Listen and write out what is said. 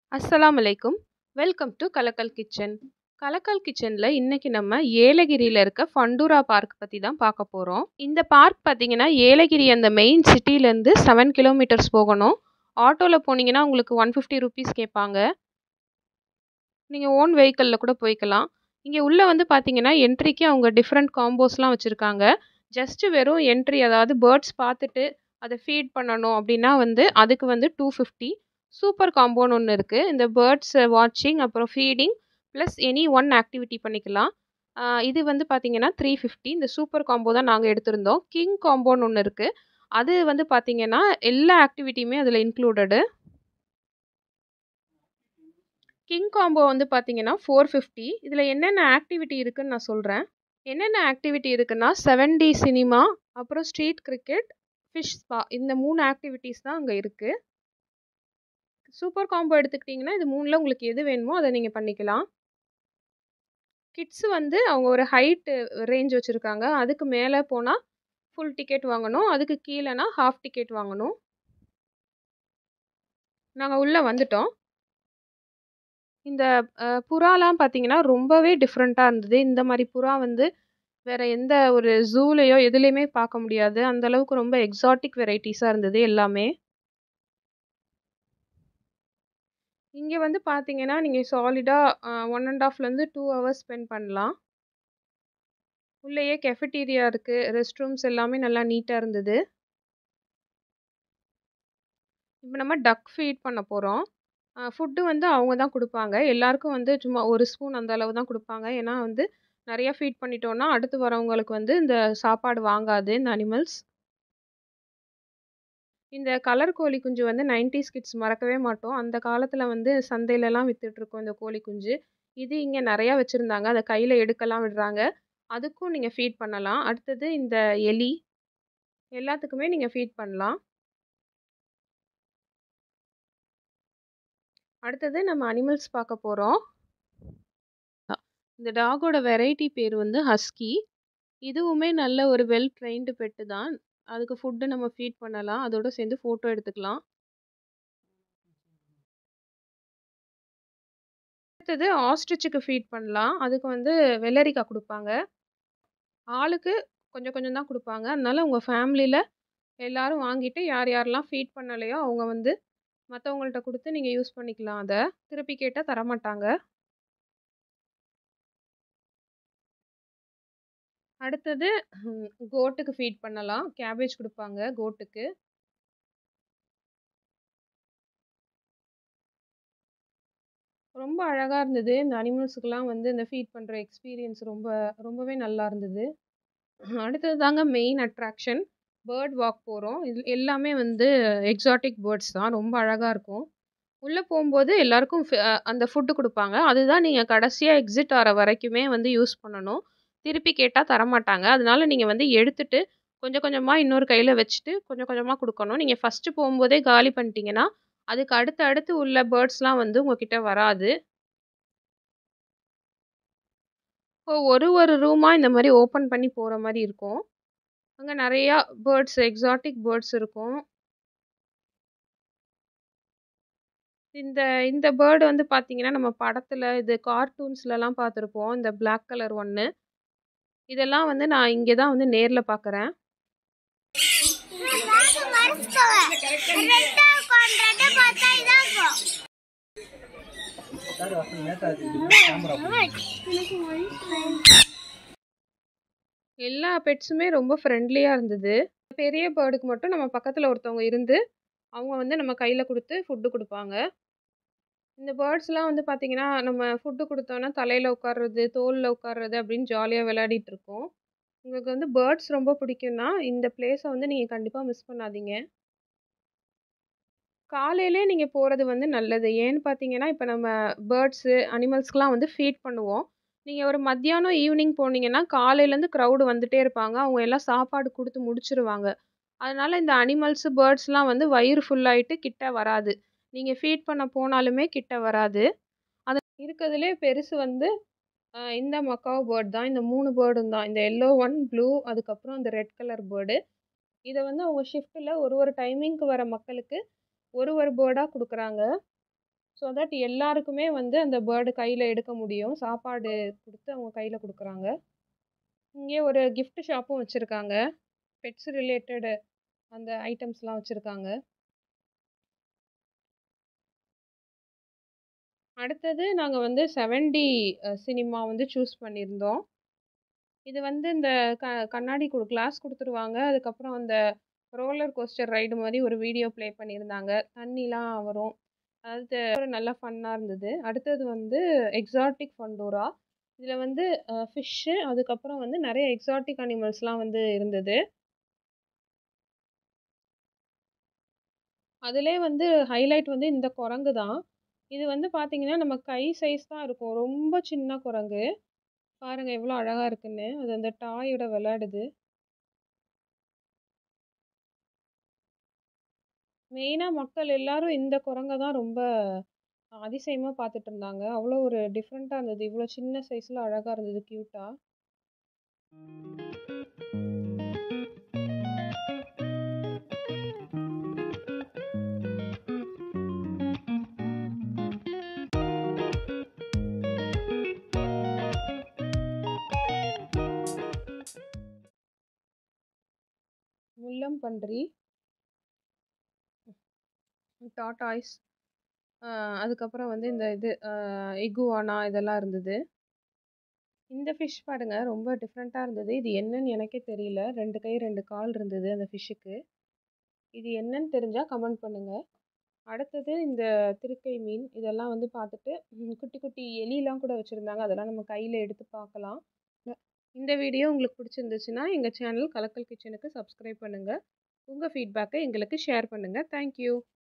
அஸ்ஸலாமு அலைக்கும். Welcome to Kalakkal kitchen. Kalakkal கிச்சன்ல இன்னைக்கு நம்ம ஏலகிரியில இருக்க ஃபண்டூரா பார்க் பத்தி தான் பார்க்க போறோம். இந்த பார்க் பார்த்தீங்கன்னா, ஏலகிரி அந்த மெயின் சிட்டிலேருந்து 7 கிலோமீட்டர்ஸ் போகணும். ஆட்டோல போனீங்கன்னா உங்களுக்கு ₹150 கேட்பாங்க. நீங்க ஓன் வெஹிக்கிள்ல கூட போய்க்கலாம். இங்க உள்ள வந்து பார்த்தீங்கன்னா, என்ட்ரிக்கு அவங்க டிஃபரெண்ட் காம்போஸ்லாம் வச்சிருக்காங்க. ஜஸ்ட் வெறும் என்ட்ரி அதாவது பேர்ட்ஸ் பார்த்துட்டு, அத ஃபீட் பண்ணணும் அப்டின்னா வந்து அதுக்கு வந்து $250 சூப்பர் காம்போன்னு ஒண்ணு இருக்கு. இந்த பேர்ட்ஸ் வாட்சிங், அப்புறம் feeding plus any one activity பண்ணிக்கலாம். அ இது வந்து பார்த்தீங்கன்னா $350 இந்த சூப்பர் காம்போ தான் நாங்க எடுத்திருந்தோம். கிங் காம்போன்னு ஒண்ணு இருக்கு. அது வந்து பார்த்தீங்கன்னா, எல்லா ஆக்டிவிட்டியுமே அதுல இன்க்ளூடடு. கிங் காம்போ வந்து பார்த்தீங்கன்னா $450 இதுல என்னென்ன ஆக்டிவிட்டி இருக்குன்னு நான் சொல்றேன். என்னென்ன ஆக்டிவிட்டி இருக்குன்னா, 7டி சினிமா, அப்புறம் ஸ்ட்ரீட் கிரிக்கெட், ஃபிஷ் ஸ்பா இந்த 3 ஆக்டிவிட்டீஸ் தான் அங்க இருக்கு. சூப்பர் காம்போ எடுத்துக்கிட்டீங்கன்னா, இது 3ல உங்களுக்கு எது வேணுமோ அத நீங்க பண்ணிக்கலாம். கிட்ஸ் வந்து அவங்க ஒரு ஹைட் ரேஞ்ச் வச்சிருக்காங்க. அதுக்கு மேல போனா ஃபுல் டிக்கெட் வாங்கணும். அதுக்கு கீழனா ஹால்ஃப் டிக்கெட் வாங்கணும். நாங்க உள்ள வந்துட்டோம். இந்த அ புறாலாம் பார்த்தீங்கன்னா, ரொம்பவே டிஃபரெண்ட்டா இருந்தது. இந்த மாரி புறா வந்து வேற எந்த ஒரு ஜூலயோ எதுலயுமே பார்க்க முடியாது. அந்த அளவுக்கு ரொம்ப எக்ஸாட்டிக் வெரைட்டீஸா இருந்தது எல்லாமே. இங்க வந்து பார்த்தீங்கன்னா, நீங்க சாலிடா அ 1 1/2லேருந்து 2 ஹவர்ஸ் ஸ்பெண்ட் பண்ணலாம். உள்ளயே கெஃபட்டீரியா இருக்கு. ரெஸ்ட் ரூம்ஸ் எல்லாமே நல்லா நீட்டா இருந்தது. இப்ப நம்ம டக் ஃபீட் பண்ண போறோம். அ ஃபுட்டு வந்து அவங்க தான் குடுப்பாங்க. எல்லாருக்கும் வந்து சும்மா 1 ஸ்பூன் அந்த அளவு தான் குடுப்பாங்க. ஏன்னா வந்து நெறைய ஃபீட் பண்ணிட்டோம்னா, அடுத்து வரவங்களுக்கு வந்து இந்த சாப்பாடு வாங்காது இந்த அனிமல்ஸ். இந்த கலர் கோழி குஞ்சு வந்து 90ஸ் கிட்ஸ் மறக்கவே மாட்டோம். அந்த காலத்துல வந்து சந்தையிலலாம் வித்துட்டுருக்கும் இந்த கோழி குஞ்சு. இது இங்க நெறையா வச்சிருந்தாங்க. அத கையில எடுக்கலாம் விடுறாங்க. அதுக்கும் நீங்க ஃபீட் பண்ணலாம். அடுத்தது இந்த எலி. எல்லாத்துக்குமே நீங்க ஃபீட் பண்ணலாம். அடுத்தது நம்ம அனிமல்ஸ் பார்க்க போறோம். அ இந்த டாகோட வெரைட்டி பேர் வந்து ஹஸ்கி. இதுவுமே நல்ல ஒரு வெல் ட்ரெயின்டு பெட்டு தான். அதுக்கு ஃபுட்டு நம்ம ஃபீட் பண்ணலாம். அதோட சேர்ந்து ஃபோட்டோ எடுத்துக்கலாம். அடுத்தது ஆஸ்ட்ரிச்சுக்கு ஃபீட் பண்ணலாம். அதுக்கு வந்து வெள்ளரிக்கா குடுப்பாங்க. ஆளுக்கு கொஞ்சம் கொஞ்சம் தான் குடுப்பாங்க. அதனால உங்க ஃபேமிலில எல்லாரும் வாங்கிட்டு யார் யாரெல்லாம் ஃபீட் பண்ணலையோ, அவங்க வந்து மத்தவங்கள்ட்ட குடுத்து நீங்க யூஸ் பண்ணிக்கலாம் அத. திருப்பி கேட்டா தரமாட்டாங்க. அடுத்தது ம் கோட்டுக்கு ஃபீட் பண்ணலாம். கேபேஜ் குடுப்பாங்க கோட்டுக்கு. ரொம்ப அழகா இருந்தது. இந்த அனிமல்ஸுக்குலாம் வந்து இந்த ஃபீட் பண்ற எக்ஸ்பீரியன்ஸ் ரொம்ப ரொம்பவே நல்லா இருந்தது. அடுத்தது தாங்க மெயின் அட்ராக்ஷன். பேர்ட் வாக் போறோம். இது எல்லாமே வந்து எக்ஸாட்டிக் பேர்ட்ஸ் தான். ரொம்ப அழகா இருக்கும். உள்ள போம்போது எல்லாருக்கும் ஃப அ அந்த ஃபுட்டு குடுப்பாங்க. அதுதான் நீங்க கடைசியா எக்ஸிட் ஆற வரைக்குமே வந்து யூஸ் பண்ணணும். திருப்பி கேட்டா தரமாட்டாங்க. அதனால நீங்க வந்து எடுத்துட்டு, கொஞ்சம் கொஞ்சமா இன்னொரு கையில வச்சுட்டு, கொஞ்சம் கொஞ்சமா குடுக்கணும். நீங்க ஃபர்ஸ்ட்டு போம்போதே காலி பண்ணிட்டீங்கன்னா, அதுக்கு அடுத்து அடுத்து உள்ள பேர்ட்ஸ்லாம் வந்து உங்ககிட்ட வராது. இப்போ ஒரு ஒரு ரூமா இந்த மாரி ஓப்பன் பண்ணி போற மாரி இருக்கும். அங்க நெறையா பேர்ட்ஸ் எக்ஸாட்டிக் பேர்ட்ஸ் இருக்கும். இந்த இந்த பேர்ட் வந்து பார்த்தீங்கன்னா, நம்ம படத்துல இது கார்ட்டூன்ஸ்லலாம் பார்த்துருப்போம். இந்த பிளாக் கலர் ஒண்ணு. இதெல்லாம் வந்து நான் இங்க தான் வந்து நேர்ல பார்க்குறேன். எல்லா பெட்ஸுமே ரொம்ப ஃப்ரெண்ட்லியா இருந்தது. பெரிய பேர்டுக்கு மட்டும் நம்ம பக்கத்துல ஒருத்தவங்க இருந்து, அவங்க வந்து நம்ம கையில குடுத்து ஃபுட்டு குடுப்பாங்க. இந்த பேர்ட்ஸ்லாம் வந்து பார்த்தீங்கன்னா, நம்ம ஃபுட்டு குடுத்தோம்னா தலையில உட்கார்றது, தோள்ல உட்கார்றது அப்படின்னு ஜாலியா விளையாடிட்டு இருக்கும். உங்களுக்கு வந்து பேர்ட்ஸ் ரொம்ப பிடிக்கும்னா, இந்த பிளேஸ வந்து நீங்க கண்டிப்பா மிஸ் பண்ணாதீங்க. காலையிலே நீங்க போறது வந்து நல்லது. ஏன்னு பார்த்தீங்கன்னா, இப்ப நம்ம பேர்ட்ஸு, அனிமல்ஸ்க்குலாம் வந்து ஃபீட் பண்ணுவோம். நீங்க ஒரு மத்தியானம், ஈவினிங் போனீங்கன்னா, காலையிலேருந்து க்ரவுடு வந்துட்டே இருப்பாங்க. அவங்க எல்லாம் சாப்பாடு குடுத்து முடிச்சுருவாங்க. அதனால இந்த அனிமல்ஸு, பேர்ட்ஸ்லாம் வந்து வயிறு ஃபுல்லாயிட்டு கிட்ட வராது. நீங்க ஃபீட் பண்ண போனாலுமே கிட்ட வராது. அது இருக்கறதுலயே பெருசு வந்து அ இந்த மக்காவ் பேர்ட் தான். இந்த 3 பேர்டும் தான். இந்த எல்லோ ஒன், ப்ளூ அதுக்கப்புறம் இந்த ரெட் கலர் பேர்டு. இத வந்து அவங்க ஷிஃப்ட்ல ஒரு ஒரு டைமிங்க்கு வர மக்களுக்கு ஒரு ஒரு பேர்டா குடுக்குறாங்க. ஸோ தட் எல்லாருக்குமே வந்து அந்த பேர்டு கையில் எடுக்க முடியும் சாப்பாடு கொடுத்து அவங்க கையில் கொடுக்குறாங்க இங்கே ஒரு gift ஷாப்பும் வச்சுருக்காங்க பெட்ஸ் ரிலேட்டடு அந்த ஐட்டம்ஸ்லாம் வச்சுருக்காங்க அடுத்தது நாங்கள் வந்து செவன்டி சினிமா வந்து சூஸ் பண்ணியிருந்தோம் இது வந்து இந்த க கண்ணாடி கு கிளாஸ் கொடுத்துருவாங்க அதுக்கப்புறம் அந்த ரோலர் கோஸ்டர் ரைடு மாதிரி ஒரு வீடியோ ப்ளே பண்ணியிருந்தாங்க தண்ணிலாம் வரும் அது ஒரு நல்ல ஃபன்னாக இருந்தது அடுத்தது வந்து எக்ஸாட்டிக் ஃபண்டோரா இதில் வந்து ஃபிஷ்ஷு அதுக்கப்புறம் வந்து நிறைய எக்ஸாட்டிக் அனிமல்ஸ்லாம் வந்து இருந்தது அதிலே வந்து ஹைலைட் வந்து இந்த குரங்கு தான் இது வந்து பார்த்தீங்கன்னா நம்ம கை சைஸ் தான் இருக்கும் ரொம்ப சின்ன குரங்கு பாருங்க எவ்வளோ அழகா இருக்குன்னு அது அந்த டாயோட விளையாடுது மெயினாக மக்கள் எல்லாரும் இந்த குரங்கை தான் ரொம்ப அதிசயமாக பார்த்துட்டு இருந்தாங்க அவ்வளோ ஒரு டிஃப்ரெண்ட்டாக இருந்தது இவ்வளோ சின்ன சைஸில் அழகாக இருந்தது க்யூட்டாக முள்ளம்பன்றி டாட்டாய்ஸ் அதுக்கப்புறம் வந்து இந்த இது இகுவானா இதெல்லாம் இருந்தது இந்த ஃபிஷ் பாருங்க ரொம்ப டிஃப்ரெண்ட்டாக இருந்தது இது என்னன்னு எனக்கே தெரியல ரெண்டு கை ரெண்டு கால் இருந்தது அந்த ஃபிஷ்ஷுக்கு இது என்னன்னு தெரிஞ்சால் கமெண்ட் பண்ணுங்கள் அடுத்தது இந்த திருக்கை மீன் இதெல்லாம் வந்து பார்த்துட்டு ம், குட்டி குட்டி எலிலாம் கூட வச்சுருந்தாங்க அதெல்லாம் நம்ம கையில் எடுத்து பார்க்கலாம் இந்த வீடியோ உங்களுக்கு பிடிச்சிருந்துச்சுன்னா எங்கள் சேனல் கலக்கல் கிச்சனுக்கு சப்ஸ்கிரைப் பண்ணுங்கள் உங்கள் ஃபீட்பேக்கை எங்களுக்கு ஷேர் பண்ணுங்கள் தேங்க்யூ